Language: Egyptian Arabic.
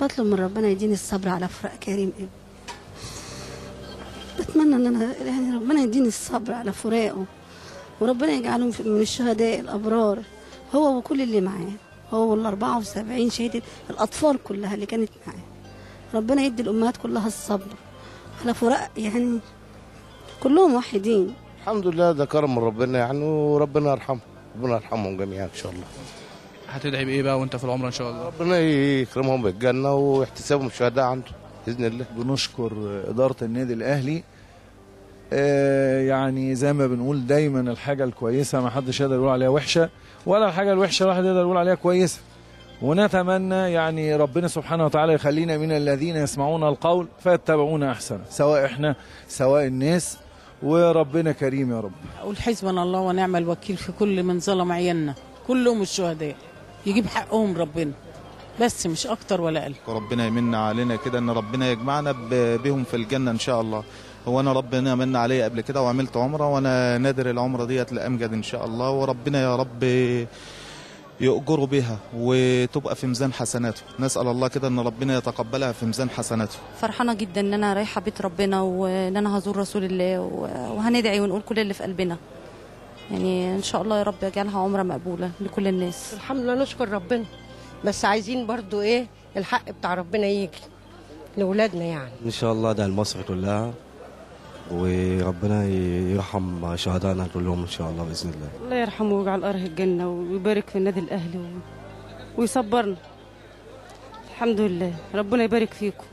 بطلب من ربنا يديني الصبر على فراق كريم ابني بتمنى ان انا يعني ربنا يديني الصبر على فراقه وربنا يجعلهم في- من الشهداء الابرار هو وكل اللي معاه هو وال 74 شهيد الاطفال كلها اللي كانت معاه ربنا يدي الامهات كلها الصبر على فراق يعني كلهم واحدين الحمد لله ده كرم من ربنا يعني وربنا يرحمه ربنا يرحمهم جميعا ان شاء الله هتدعي بايه بقى وانت في العمره ان شاء الله ربنا يكرمهم بالجنه ويحتسبهم شهداء عنده باذن الله بنشكر إدارة النادي الأهلي آه، يعني زي ما بنقول دايما الحاجة الكويسة ما حدش يقدر يقول عليها وحشة ولا الحاجة الوحشة الواحد يقدر يقول عليها كويسة ونتمنى يعني ربنا سبحانه وتعالى يخلينا من الذين يسمعون القول فيتبعون أحسنه سواء احنا سواء الناس وربنا كريم يا رب أقول حسبنا الله ونعم الوكيل في كل من ظلم عيالنا كلهم الشهداء يجيب حقهم ربنا بس مش أكتر ولا أقل وربنا يمن علينا كده ان ربنا يجمعنا ب- بهم في الجنه ان شاء الله هو انا ربنا من عليا قبل كده وعملت عمره وانا نادر العمره ديت لامجد ان شاء الله وربنا يا رب يؤجروا بها وتبقى في ميزان حسناته نسال الله كده ان ربنا يتقبلها في ميزان حسناته فرحانة جدا ان انا رايحة بيت ربنا وان انا هزور رسول الله و- وهندعي ونقول كل اللي في قلبنا يعني ان شاء الله يا رب يجعلها عمرة مقبولة لكل الناس الحمد لله نشكر ربنا بس عايزين برضو ايه الحق بتاع ربنا يجي لاولادنا يعني ان شاء الله ده لمصر كلها وربنا يرحم شهدائنا كلهم ان شاء الله باذن الله الله يرحمه ويجعل أره الجنة ويبارك في النادي الأهلي و... ويصبرنا الحمد لله ربنا يبارك فيكم